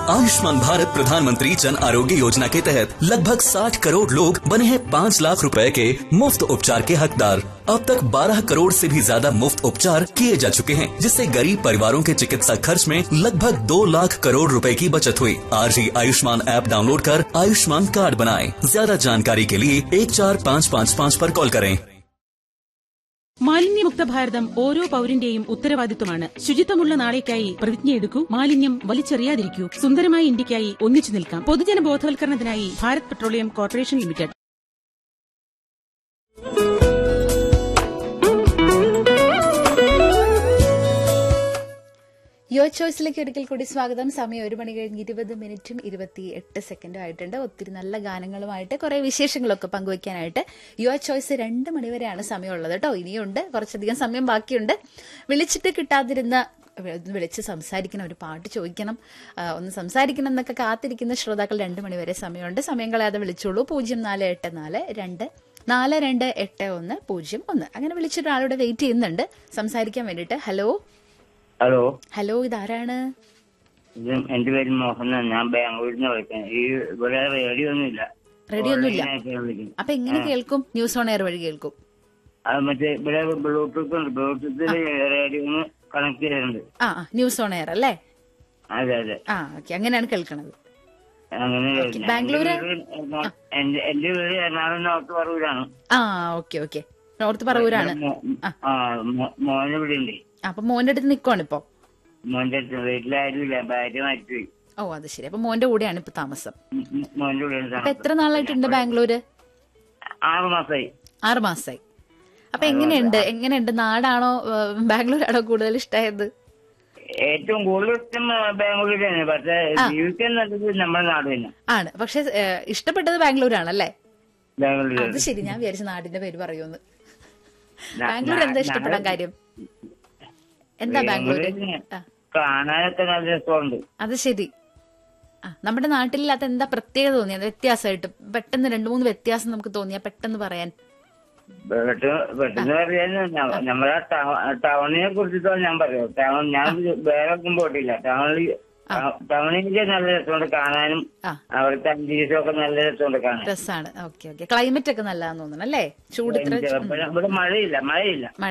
आयुष्मान भारत प्रधानमंत्री जन आरोग्य योजना के तहत लगभग 60 करोड़ लोग बने हैं 5 लाख रुपए के मुफ्त उपचार के हकदार अब तक 12 करोड़ से भी ज्यादा मुफ्त उपचार किए जा चुके हैं जिससे गरीब परिवारों के चिकित्सा खर्च में लगभग 2 लाख करोड़ रुपए की बचत हुई आज ही आयुष्मान ऐप डाउनलोड कर आयुष्मान कार्ड बनाएं ज्यादा जानकारी के लिए एक चार पाँच पाँच पाँच पर कॉल करें മാലിന്യമുക്ത ഭാരതം ഓരോ പൌരന്റെയും ഉത്തരവാദിത്വമാണ് ശുചിത്വമുള്ള നാളേക്കായി പ്രതിജ്ഞയെടുക്കൂ മാലിന്യം വലിച്ചെറിയാതിരിക്കൂ സുന്ദരമായ ഇന്ത്യക്കായി ഒന്നിച്ചു നിൽക്കാം പൊതുജന ബോധവൽക്കരണത്തിനായി ഭാരത് പെട്രോളിയം കോർപ്പറേഷൻ ലിമിറ്റഡ് യോ ചോയ്സിലേക്ക് ഒരിക്കൽ കൂടി സ്വാഗതം സമയം ഒരു മണി കഴിഞ്ഞ് ഇരുപത് മിനിറ്റും ഇരുപത്തി എട്ട് സെക്കൻഡും ആയിട്ടുണ്ട് ഒത്തിരി നല്ല ഗാനങ്ങളുമായിട്ട് കുറെ വിശേഷങ്ങളൊക്കെ പങ്കുവയ്ക്കാനായിട്ട് യോ ചോയ്സ് രണ്ട് മണിവരെയാണ് സമയമുള്ളത് കേട്ടോ ഇനിയുണ്ട് കുറച്ചധികം സമയം ബാക്കിയുണ്ട് വിളിച്ചിട്ട് കിട്ടാതിരുന്ന ഒന്ന് വിളിച്ച് സംസാരിക്കണം ഒരു പാട്ട് ചോദിക്കണം ആ, ഒന്ന് സംസാരിക്കണം എന്നൊക്കെ കാത്തിരിക്കുന്ന ശ്രോതാക്കൾ രണ്ട് മണിവരെ സമയമുണ്ട് സമയം കളയാതെ വിളിച്ചോളൂ പൂജ്യം നാല് എട്ട് നാല് രണ്ട് നാല് രണ്ട് എട്ട് ഒന്ന് പൂജ്യം ഒന്ന് അങ്ങനെ വിളിച്ചിട്ട് ആളോട് വെയിറ്റ് ചെയ്യുന്നുണ്ട് സംസാരിക്കാൻ വേണ്ടിയിട്ട് ഹലോ ഹലോ ഹലോ ഇതാരാണ് ഇത് എന്റെ പേര് മോഹൻ ഞാൻ ബാംഗ്ലൂരിൽ നിന്ന് വിളിക്കാം ഈ ഇവിടെ റേഡിയോ ഒന്നുമില്ല റേഡിയോ ഒന്നുമില്ല ഓൺലൈനായിട്ടാണ് വിളിക്കുന്നത്. അപ്പൊ എങ്ങനെ കേൾക്കും ന്യൂസ് ഓൺ എയർ വഴി കേൾക്കും അത് മറ്റേ ഇവിടെ ബ്ലൂടൂത്ത് ഉണ്ട് ബ്ലൂടൂത്തിൽ റേഡിയോ ഒന്ന് കണക്ട് ചെയ്തിട്ടുണ്ട് ആ ആ, ന്യൂസ് ഓൺ എയർ അല്ലേ അതെ അതെ ആ ഓക്കെ അങ്ങനെയാണ് കേൾക്കണത് അങ്ങനെ ഓക്കേ. ബാംഗ്ലൂര്? എന്റെ വീട് എറണാ- എന്റെ എന്റെ വീട് എറണാകുളം നോർത്ത് പറവൂരാണ് ആ ഓക്കെ ഓക്കെ നോർത്ത് പറവൂരാണ് മോ- ആ മോ- മോന് ഇവിടെ ഉണ്ട് അപ്പൊ മോന്റെ അടുത്ത് നിക്കുവാണ് ഇപ്പൊ മോന്റെ അടുത്ത് വീട്ടിലാരുമില്ല ഭാര്യ മരിച്ചുപോയി ഓ അത് ശരി അപ്പൊ മോന്റെ കൂടെയാണ് ഇപ്പൊ താമസം ഉം, ഉം, മോന്റെ കൂടെ അപ്പൊ എത്ര നാളായിട്ടുണ്ട് ബാംഗ്ലൂര് ആറ് മാസമായി ആറ് മാസമായി അപ്പൊ എങ്ങനെയുണ്ട് എങ്ങനെയുണ്ട് നാടാണോ ഏഹ്, ബാംഗ്ലൂരാണോ കൂടുതൽ ഇഷ്ടമായത് ഏറ്റവും കൂടുതൽ ഇഷ്ടം ബാംഗ്ലൂർ തന്നെ പക്ഷെ ജീവിക്കാൻ നല്ലത് നമ്മുടെ നാട് തന്നെ ആണ് പക്ഷെ ഏഹ്, ഇഷ്ടപ്പെട്ടത് ബാംഗ്ലൂരാണല്ലേ ബാംഗ്ലൂർ അത് ശരി ഞാൻ വിചാരിച്ച നാടിന്റെ പേര് പറയുമെന്ന് ബാംഗ്ലൂർ എന്താ ഇഷ്ടപ്പെടാൻ കാര്യം എന്താ ബാംഗ്ലൂര് ആ കാണാനൊക്കെ നല്ല രസമുണ്ട് അത് ശരി ആ നമ്മുടെ നാട്ടിലില്ലാത്ത എന്താ പ്രത്യേകത തോന്നിയത് വ്യത്യാസമായിട്ട് പെട്ടെന്ന് രണ്ടു മൂന്ന് വ്യത്യാസം നമുക്ക് തോന്നിയാ പെട്ടെന്ന് പറയാൻ പെട്ടെന്ന് പെട്ടെന്ന് പറയാൻ ന- നമ്മുടെ ടൗ- ടൗണിനെ കുറിച്ചിട്ടാണ് ഞാൻ പറയുന്നത് ടൗൺ ഞാൻ വേറെ ഒന്നും പോയിട്ടില്ല ടൗണിൽ ടൗണിലേക്ക് നല്ല രസമുണ്ട് കാണാനും ആ. അവിടുത്തെ അന്തരീക്ഷമൊക്കെ നല്ല രസമുണ്ട് കാണാൻ രസാണ് ഓക്കെ ഓക്കെ ക്ലൈമറ്റ് ഒക്കെ നല്ലതാന്ന് തോന്നുന്നു അല്ലേ ചൂട് ഇത്ര ഇവിടെ ഇവിടെ മഴയില്ല മഴയില്ല